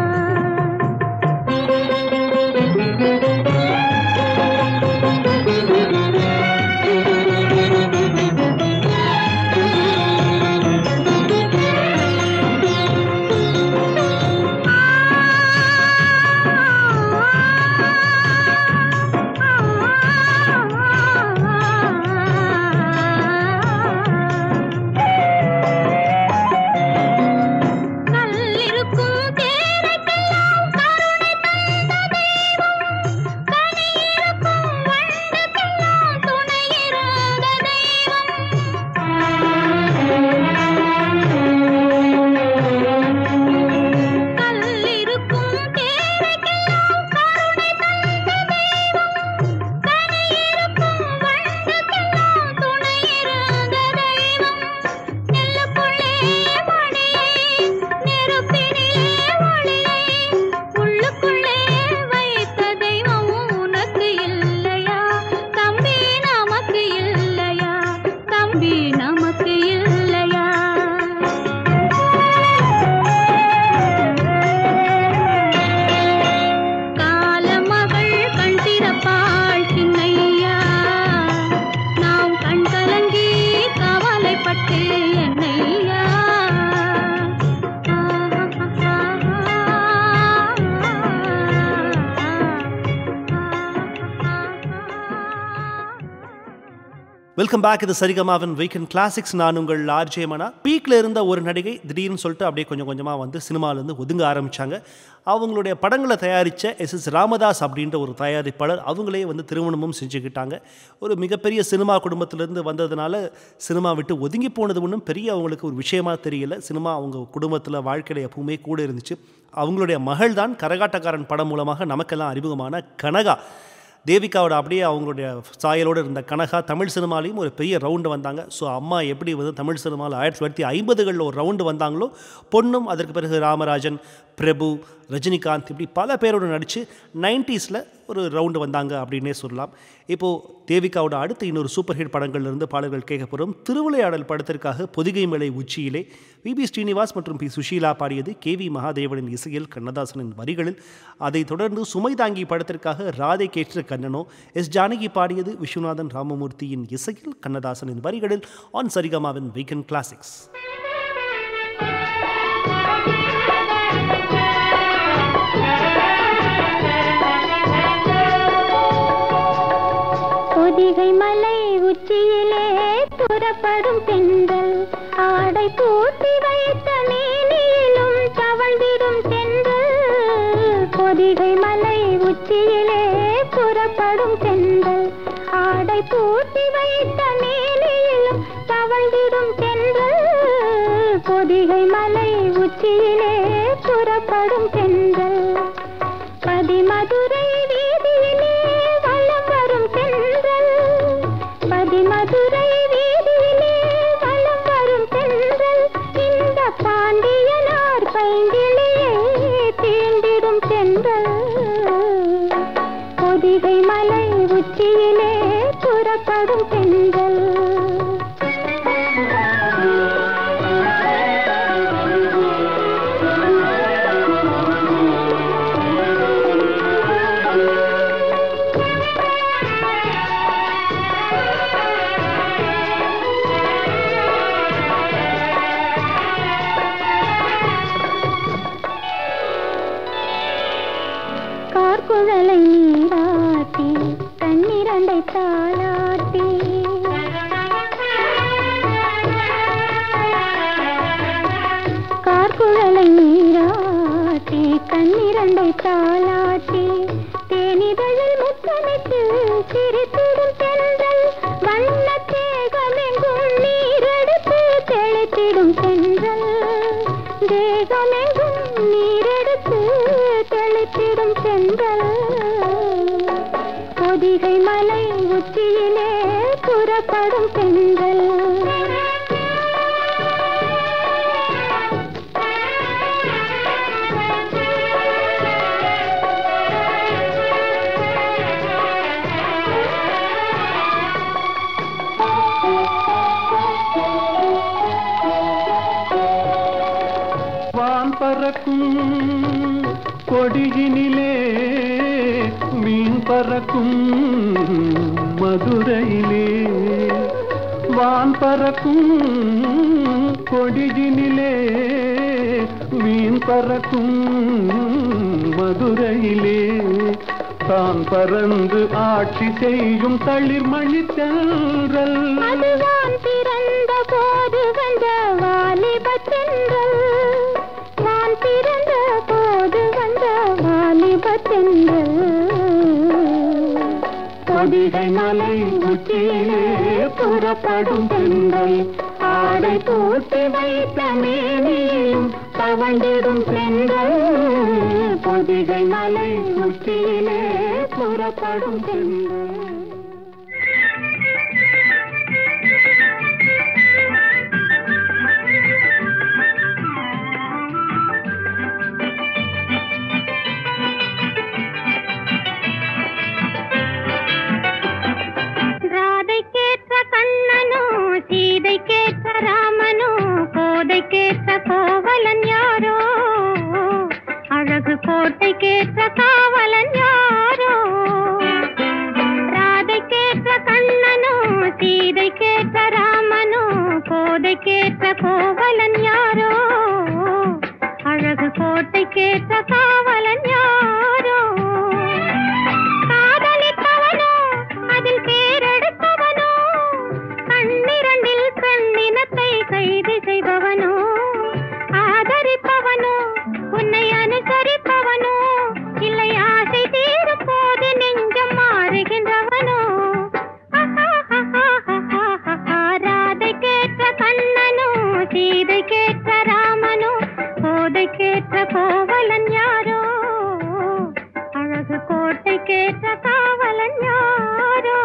கல்லிருக்கும் தேரைக்கெல்லாம் கருணை தந்த தெய்வம் கனியிருக்கும் வண்டுக்கெல்லாம் துணையிருந்த தெய்வம் கல்லிருக்கும் தேரைக்கெல்லாம் கருணை தந்த தெய்வம் கனியிருக்கும் வண்டுக்கெல்லாம் துணையிருந்த தெய்வம் நெல்லுக்குள்ளே மணியை நெருப்பினிலே ஒளியை உள்ளுக்குள்ளே வைத்த தெய்வம் உனக்கு இல்லையா தம்பி நமக்கு இல்லையா தம்பி நமக்கு இல்லையா காலமகள் கண் திறப்பாள் சின்னையா நாம் கண் கலங்கி கவலைப்பட்டு என்னையா வெல்கம் பேக் இது சரிகமாவின் வீக்கெண்ட் கிளாசிக்ஸ் நான் உங்கள் ஆர்ஜே மனா பீக்கில் இருந்த ஒரு நடிகை திடீர்னு சொல்லிட்டு அப்படியே கொஞ்சம் கொஞ்சமாக வந்து சினிமாலேருந்து ஒதுங்க ஆரம்பித்தாங்க அவங்களுடைய படங்களை தயாரித்த எஸ் எஸ் ராமதாஸ் அப்படின்ற ஒரு தயாரிப்பாளர் அவங்களே வந்து திருமணமும் செஞ்சுக்கிட்டாங்க ஒரு மிகப்பெரிய சினிமா குடும்பத்திலேருந்து வந்ததுனால சினிமா விட்டு ஒதுங்கி போனது ஒன்றும் பெரிய அவங்களுக்கு ஒரு விஷயமா தெரியல சினிமா அவங்க குடும்பத்தில் வாழ்க்கையில் எப்பவுமே கூட இருந்துச்சு அவங்களுடைய மகள் தான் கரகாட்டக்காரன் படம் மூலமாக நமக்கெல்லாம் அறிமுகமான கனகா தேவிகாவோட அப்படியே அவங்களுடைய சாயலோடு இருந்த கனகா தமிழ் சினிமாலையும் ஒரு பெரிய ரவுண்டு வந்தாங்க ஸோ அம்மா எப்படி வந்து தமிழ் சினிமாவில் ஆயிரத்தி தொள்ளாயிரத்தி ஐம்பதுகளில் ஒரு ரவுண்டு வந்தாங்களோ பொண்ணும் அதற்கு பிறகு ராமராஜன் பிரபு ரஜினிகாந்த் இப்படி பல பேரோட நடித்து நைன்ட்டீஸில் ஒரு ரவுண்டு வந்தாங்க அப்படின்னே சொல்லலாம் இப்போது தேவிகாவோட அடுத்த இன்னொரு சூப்பர் ஹிட் படங்கள்லேருந்து பாடல்கள் கேட்க போகிறோம் திருவிளையாடல் படத்திற்காக பொதிகை மலை உச்சியிலே விபி ஸ்ரீனிவாஸ் மற்றும் பி சுஷீலா பாடியது கே வி மகாதேவனின் இசையில் கண்ணதாசனின் வரிகளில் அதைத் தொடர்ந்து சுமை தாங்கி படத்திற்காக ராதை கேற்ற கண்ணனோ எஸ் ஜானகி பாடியது விஸ்வநாதன் ராமமூர்த்தியின் இசையில் கண்ணதாசனின் வரிகளில் ஆன் சரிகமாவின் வீக்கெண்ட் கிளாசிக்ஸ் பொதிகை மலை உச்சியிலே புறப்படும் பெண்கள் ஆடை பூட்டி பொதிகை மலை உச்சியிலே புறப்படும் தென்றல் ஆடை பூட்டி வைத்த மேனியிலும் தவழ்ந்திடும் தென்றல் பொதிகை மலை உச்சியிலே புறப்படும் தென்றல் பதிமதுரை வீதியிலே வலம் வரும் தென்றல் பதிமதுரை வீதியிலே வலம் வரும் தென்றல் இந்த பாண்டியனார் பைங்கிளியே தீண்டிடும் தென்றல் பொதிகை மலை உச்சியிலே புறப்படும் தென்றல் கார்குழலை நீராட்டி கண்ணிரண்டை தாளாட்டி கார்குழலை நீராட்டி கண்ணிரண்டை தாளாட்டி தேனிதழில் முத்தமிட்டு சிரித்திடும் தென்றல் வண்ண தேகமெங்கும் நீரெடுத்து தெளித்திடும் தென்றல் தேகமெங்கும் நீரெடுத்து தெளித்திடும் தென்றல் பொதிகை மலை உச்சியிலே புறப்படும் தென்றல் வான் பறக்கும் கொடியினிலே மீன் பறக்கும் மதுரையிலே வான் பறக்கும் கொடியினிலே மீன் பறக்கும் மதுரையிலே தான் பறந்து ஆட்சி செய்யும் தளிர்மணி தென்றல் அதுதான் பிறந்த போது வந்த வாலிப தென்றல் நான் பிறந்த போது வந்த வாலிப தென்றல் பொதிகை மலை உச்சியிலே புறப்படும் பெண்கள் ஆடை போட்டு வைத்த மேனியும் தவண்டிடும் பெண்கள் பொதிகை மலை உச்சியிலே புறப்படும் பெண்கள் ராதைக்கேற்ற கண்ணனோ சீதைக்கேற்ற ராமனோ கோதைக்கேற்ற கோவலன் யாரோ அழகு கோட்டைக்கேற்ற காவலன் யாரோ ராதைக்கேற்ற கண்ணனோ சீதைக்கேற்ற ராமனோ கோதைக்கேற்ற கோவலன் யாரோ அழகு கோட்டைக்கேற்ற காவலன் யாரோ காதலித்தவனோ அதில் பேரெடுத்தவனோ கண்ணிரண்டில் கண்ணினத்தை கைது செய்பவனோ ஆதரிப்பவனோ உன்னை அனுசரிப்பவனோ இல்லை ஆசை தீரும் போது நெஞ்சம் மாறுகின்றவனோ ராதை கேட்ட கண்ணனோ சீதை கேட்ட ராமனோ கோதை கேட்ட கோவலன் யாரோ அழகு கோட்டை கேட்ட காவலன் யாரோ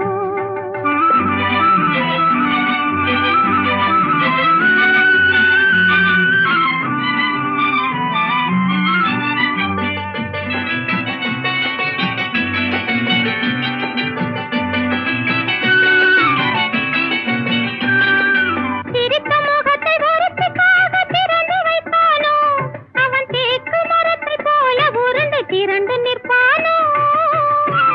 சிரித்த முகத்தை வருத்திக்காக திறந்து வைப்பானோ அவன் தேக்கு மரத்தை போல உருண்டு திரண்டு நிற்பானோ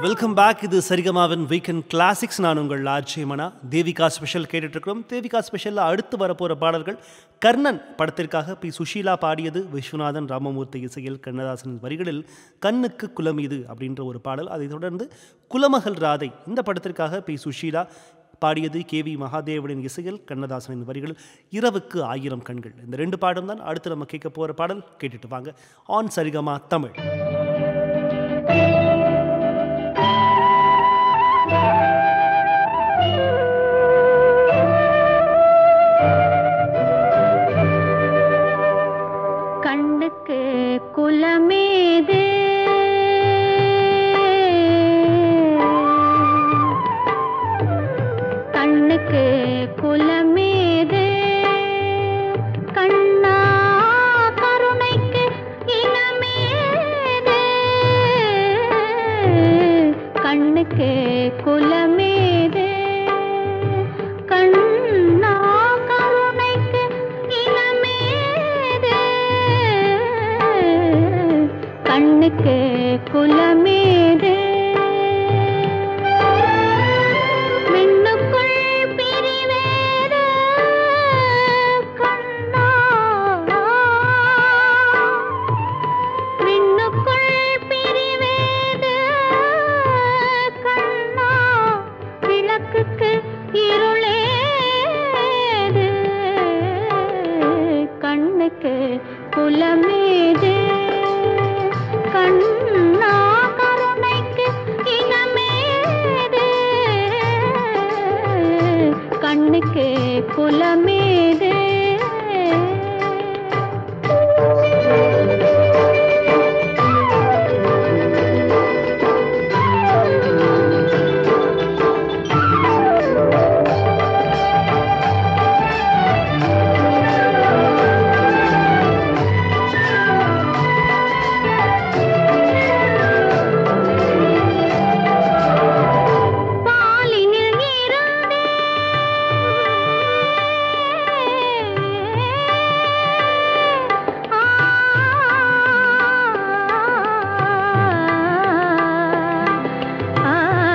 வெல்கம் பேக் இது சரிகமாவின் வீக்கெண்ட் கிளாசிக்ஸ் நான் உங்கள் ஆட்சியமனா தேவிகா ஸ்பெஷல் கேட்டுட்ருக்கிறோம் தேவிகா ஸ்பெஷலில் அடுத்து வரப்போகிற பாடல்கள் கர்ணன் படத்திற்காக பி சுஷீலா பாடியது விஸ்வநாதன் ராமமூர்த்தி இசையில் கண்ணதாசனின் வரிகளில் கண்ணுக்கு குலமீது அப்படின்ற ஒரு பாடல் அதைத் தொடர்ந்து குலமகள் ராதை இந்த படத்திற்காக பி சுஷீலா பாடியது கே வி மகாதேவனின் இசையில் கண்ணதாசனின் வரிகளில் இரவுக்கு ஆயிரம் கண்கள் இந்த ரெண்டு பாடம் தான் அடுத்து நம்ம கேட்க போகிற பாடல் கேட்டுட்டு வாங்க ஆன் சரிகமா தமிழ் கண்ணுக்கு குலமேது கண்ணுக்கு குலமேது கண்ணா கருணைக்கு இனமேது கண்ணுக்கு குலமேது கண்ணா கருணைக்கு இனமேது கண்ணுக்கு குலமேது விண்ணுக்குள் பிரிவேது கண்ணா விண்ணுக்குள் பிரிவேது கண்ணா விளக்குக்கு இருளேது கண்ணுக்கு குலமேது கண்ணா கருணைக்கு இனமேது கண்ணுக்கு குலமேது பாலினில் இருந்தே ஆ ஆ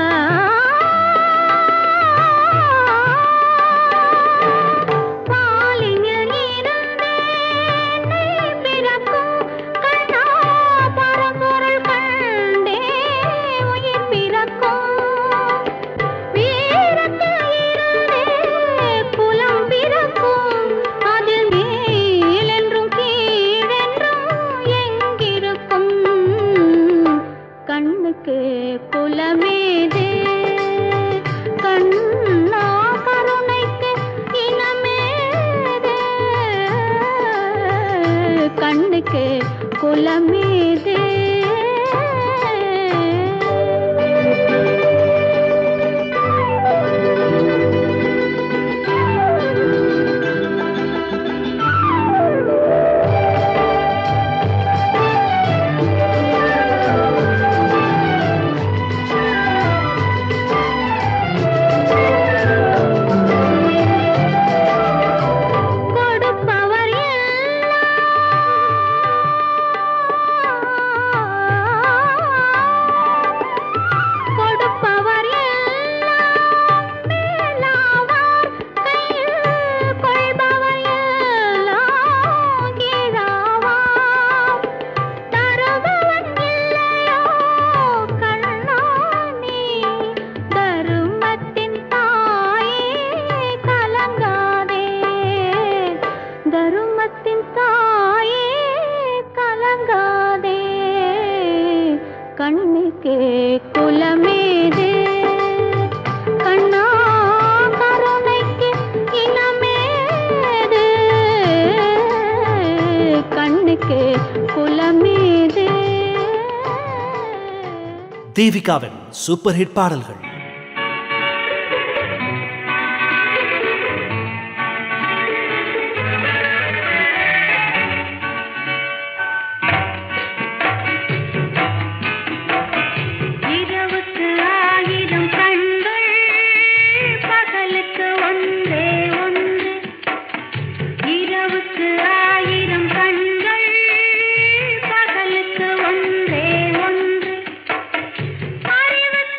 பாலினில் இருந்தே நீ பிறக்கும் கண்ணா பரம்பொருள் கண்டே உயிர் பிறக்கும் வீரத்தில் இருந்தே குலம் பிறக்கும் அதில் மேலென்றும் கீழென்றும் எங்கிருக்கும் கண்ணுக்கு குலமேது கண்ணா கருணைக்கு இனமேது கண்ணுக்கு குலமேது கொடுப்பவர் எல்லாம் கொடுப்பவர் எல்லாம் மேலாவார் கையில் கொள்பவர் எல்லாம் கீழாவார் தருபவன் இல்லையோ கண்ணா நீ தருமத்தின் தாயே கலங்காதே தருமத்தின் தாயே கலங்காதே கண்ணுக்கு குலமேது கண்ணா கருணைக்கு இனமேது கண்ணுக்கு குலமேது தேவிகாவின் சூப்பர் ஹிட் பாடல்கள் இரவுக்கு ஆயிரம் கண்கள் பகலுக்கு ஒன்றே ஒன்று இரவுக்கு ஆயிரம் கண்கள் பகலுக்கு ஒன்றே ஒன்று அறிவுக்கு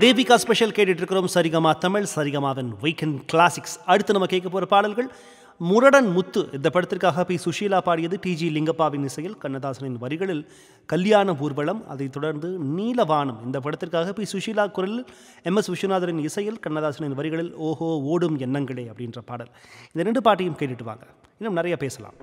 தேவிகா ஸ்பெஷல் கேட்டுட்டு இருக்கிறோம் சரிகமா தமிழ் சரிகமாவின் வீக்கெண்ட் கிளாசிக்ஸ் அடுத்து நம்ம கேட்க போகிற பாடல்கள் முரடன் முத்து இந்த படத்திற்காக பி சுஷீலா பாடியது டிஜி லிங்கப்பாவின் இசையில் கண்ணதாசனின் வரிகளில் கல்யாண ஊர்வலம் அதைத் தொடர்ந்து நீலவானம் இந்த படத்திற்காக பி சுஷீலா குரலில் எம் எஸ் விஸ்வநாதரின் இசையில் கண்ணதாசனின் வரிகளில் ஓஹோ ஓடும் எண்ணங்களே அப்படின்ற பாடல் இந்த ரெண்டு பாட்டையும் கேட்டுட்டு வாங்க இன்னும் நிறைய பேசலாம்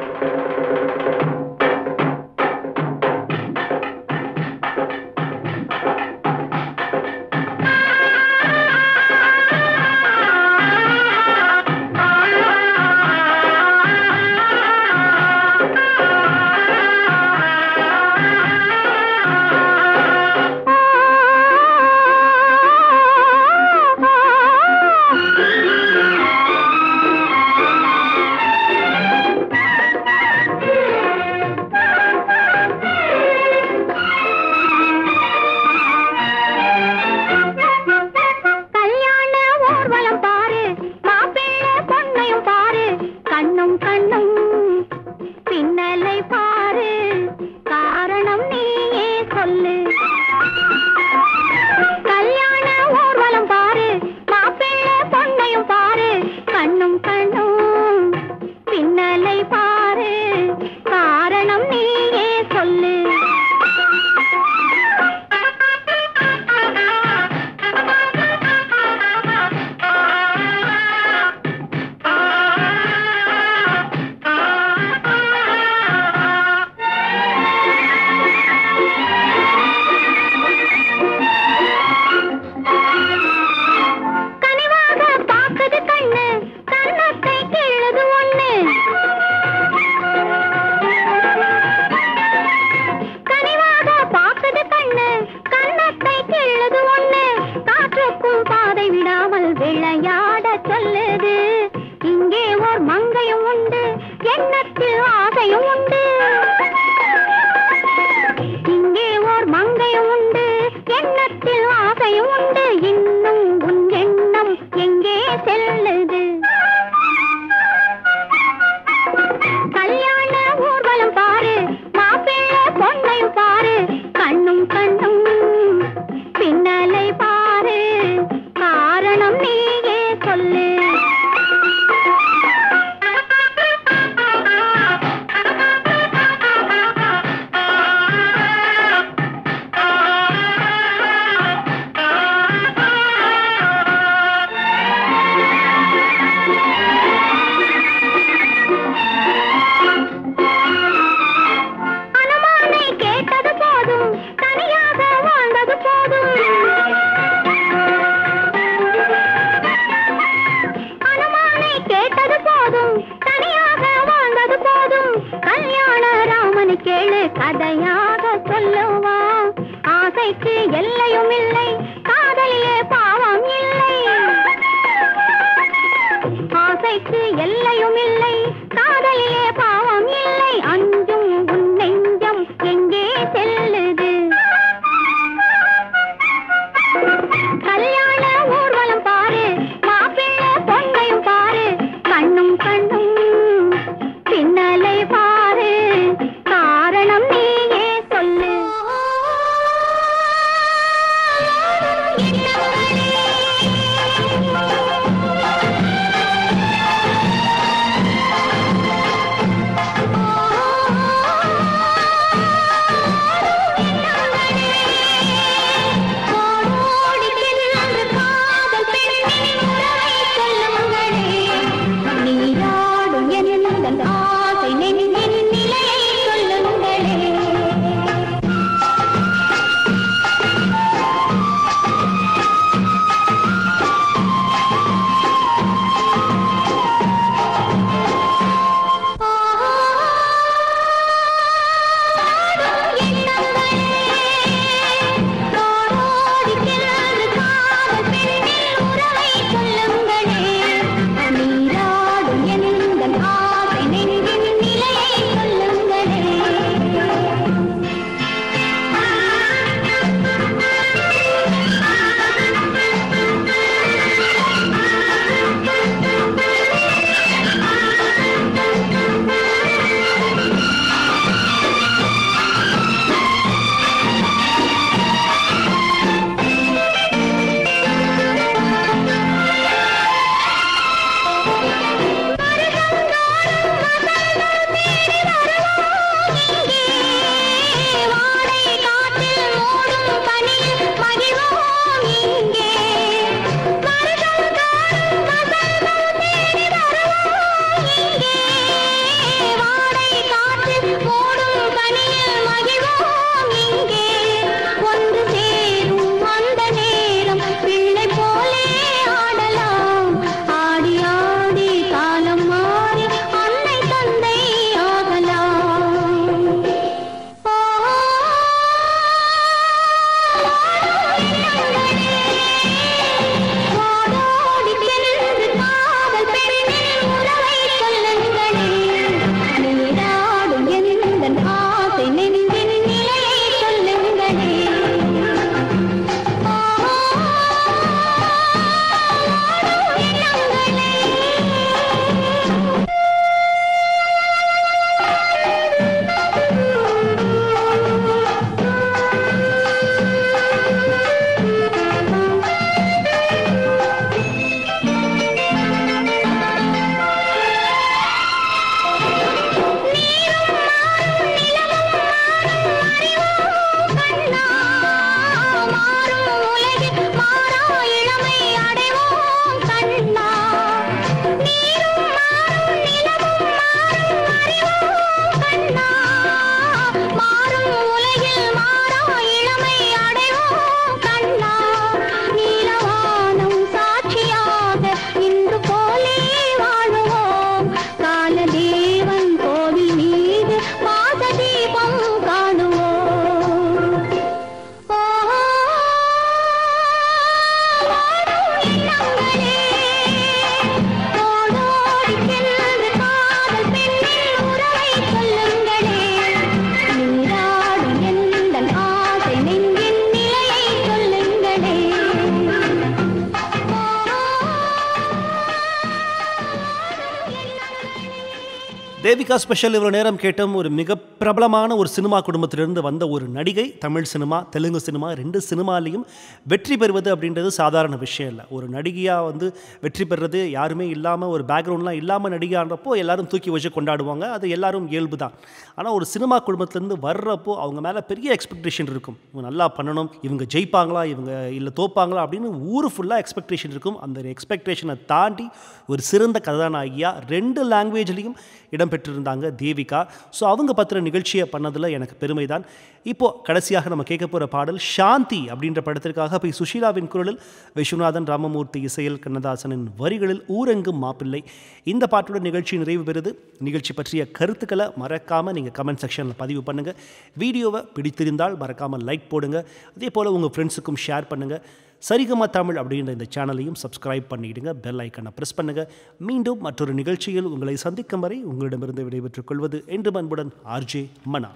கல்யாண ஊர்வலம் பாரு மாப்பிள்ளை பொண்ணையும் பாரு கண்ணும் கண்ணும் பின்னலை பாரு காரணம் நீயே சொல்லு கல்யாண ஊர்வலம் பாரு மாப்பிள்ளை பொண்ணையும் பாரு கண்ணும் கண்ணும் பின்னலை பாரு காரணம் நீயே சொல்லு கனிவாக பாக்குது கண்ணு கன்னத்தை கிள்ளுது ஒண்ணு கனிவாக பாக்குது கண்ணு கன்னத்தை கிள்ளுது ஒண்ணு காற்றுக்கும் பாதை விடாமல் விளையாட சொல்லுது இங்கே ஓர் மங்கையும் உண்டு எண்ணத்தில் ஆசையும் உண்டு இங்கே ஓர் மங்கையும் உண்டு எண்ணத்தில் ஆசையும் உண்டு இன்னும் உன் எண்ணம் எங்கே செல்லுது கல்யாண ஊர்வலம் பாரு மாப்பிள்ளை பொண்ணையும் பாரு கண்ணும் கண்ணும் பின்னலை பாரு காரணம் நீயே சொல்லு அனுமானை கேட்டது போதும் தனியாக வாழ்ந்தது போதும் அனுமானை கேட்டது போதும் தனியாக வாழ்ந்தது போதும் கல்யாண ராமனு கேளு கதையாக சொல்லுவா ஆசைக்கு எல்லையும் இல்லை காதலிலே பாவம் இல்லை ஆசைக்கு எல்லையும் இல்லை காதலிலே பாவம் இல்லை அஞ்சும் உன் நெஞ்சம் எங்கே செல்லுது கல்யாண ஊர்வலம் பாரு மாப்பிள்ளை பொண்ணையும் பாரு கண்ணும் கண்ணும் பின்னலை பாரு காரணம் நீயே சொல்லு தேவிகா ஸ்பெஷல் இவ்வளோ நேரம் கேட்டோம் ஒரு மிக பிரபலமான ஒரு சினிமா குடும்பத்திலிருந்து வந்த ஒரு நடிகை தமிழ் சினிமா தெலுங்கு சினிமா ரெண்டு சினிமாலையும் வெற்றி பெறுவது அப்படின்றது சாதாரண விஷயம் இல்லை ஒரு நடிகையாக வந்து வெற்றி பெறுறது யாருமே இல்லாமல் ஒரு பேக்ரவுண்ட்லாம் இல்லாமல் நடிகையான்றப்போ எல்லாரும் தூக்கி வச்சு கொண்டாடுவாங்க அது எல்லாரும் இயல்பு தான் ஆனால் ஒரு சினிமா குடும்பத்துலேருந்து வர்றப்போ அவங்க மேலே பெரிய எக்ஸ்பெக்டேஷன் இருக்கும் இவங்க நல்லா பண்ணணும் இவங்க ஜெயிப்பாங்களா இவங்க இல்லை தோப்பாங்களா அப்படின்னு ஊர் ஃபுல்லாக எக்ஸ்பெக்டேஷன் இருக்கும் அந்த எக்ஸ்பெக்டேஷனை தாண்டி ஒரு சிறந்த கதாநாயகியாக ரெண்டு லாங்குவேஜ்லேயும் இடம்பெற்றிருந்தாங்க தேவிகா ஸோ அவங்க பற்றின நிகழ்ச்சியை பண்ணதில் எனக்கு பெருமை தான் இப்போது கடைசியாக நம்ம கேட்க போகிற பாடல் சாந்தி அப்படின்ற படத்திற்காக போய் சுஷீலாவின் குரலில் விஸ்வநாதன் ராமமூர்த்தி இசையில் கண்ணதாசனின் வரிகளில் ஊரெங்கும் மாப்பிள்ளை இந்த பாட்டோட நிகழ்ச்சி நிறைவு பெறுது நிகழ்ச்சி பற்றிய கருத்துக்களை மறக்காமல் நீங்கள் கமெண்ட் செக்ஷனில் பதிவு பண்ணுங்கள் வீடியோவை பிடித்திருந்தால் மறக்காமல் லைக் போடுங்க அதே போல் உங்கள் ஃப்ரெண்ட்ஸுக்கும் ஷேர் பண்ணுங்கள் சரிகமா தமிழ் அப்படின்ற இந்த சேனலையும் சப்ஸ்கிரைப் பண்ணிடுங்க பெல் ஐக்கனை ப்ரெஸ் பண்ணுங்கள் மீண்டும் மற்றொரு நிகழ்ச்சியில் உங்களை சந்திக்கும் வரை உங்களிடமிருந்து விடைபெற்றுக் கொள்வது என்று அன்புடன் ஆர்ஜே மனா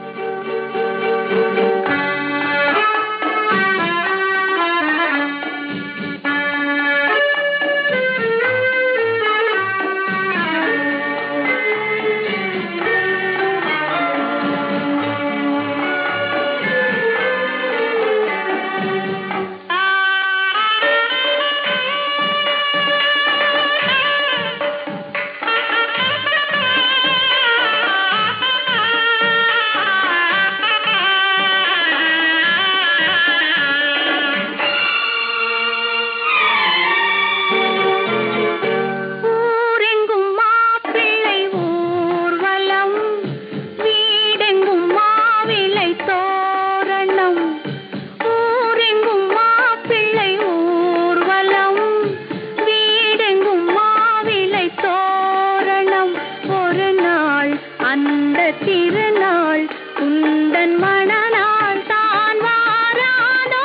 ஊரெங்கும் மாப்பிள்ளை ஊர்வலம் வீடெங்கும் மாவிளை தோரணம் ஊரெங்கும் மாப்பிள்ளை ஊர்வலம் வீடெங்கும் மாவிளை தோரணம் ஒரு நாள் அந்த திருநாள் உந்தன் மணநாள் தான் வாராதோ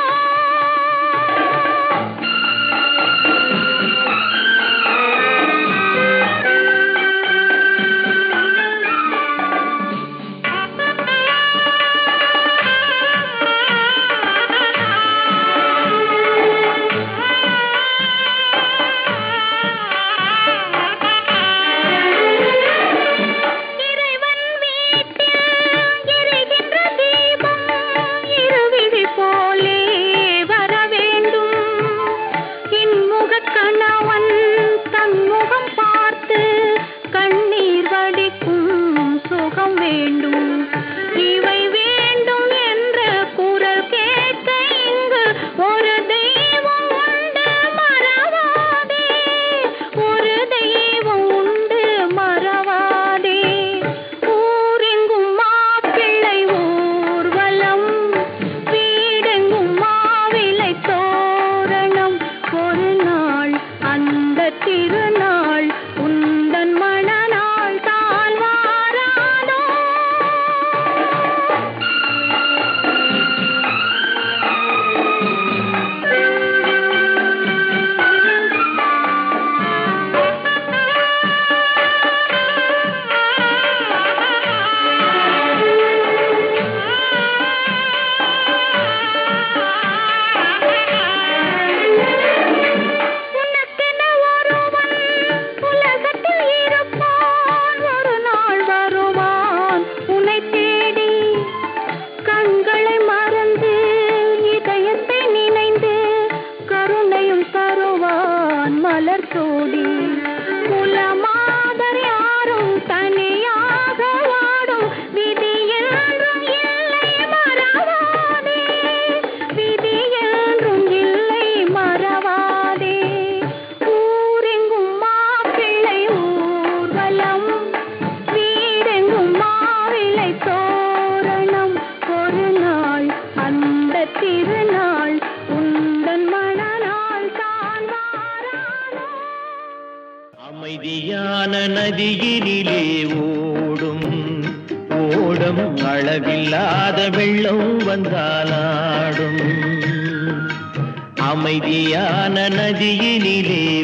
இறைவன் வீட்டில் எரிகின்ற தீபம் இருவிழி போலே வர வேண்டும் இன்முகக் கணவன் தன்முகம் பார்த்து கண்ணீர் வடிக்கும் சுகம் வேண்டும் இவை வேண்டும் என்ற குரல் கேட்க இங்கு ஒரு தெய்வம் உண்டு மறவாதே ஒரு தெய்வம் உண்டு மறவாதே ஊரெங்கும் மாப்பிள்ளை ஊர்வலம் வீடெங்கும் மாவிளை தோரணம் ஒரு நாள் அந்த திருநாள் உந்தன் மணநாள் தான் வாராதோ உனக்கென ஒருவன் உலகத்தில் இருப்பான் ஒரு நாள் வருவான் உன்னை தேடி கண்களை மறந்து இதயத்தை நினைந்து கருணையும் தருவான் மலர் சோடி குலமாதர் யாரும் தனியாக வாடும் விதி என்றும் இல்லை மறவாதே விதி என்றும் இல்லை மறவாதே ஊரெங்கும் மாப்பிள்ளை ஊர்வலம் வீடெங்கும் மாவிளை தோரணம் ஒரு நாள் அந்த திருநாள் உந்தன் மணநாள் தான் வாராதோ அமைதியான நதியினிலே ஓடும் ஓடும் அளவில்லாத வெள்ளம் வந்தாலாடும் அமைதியான நதியினிலே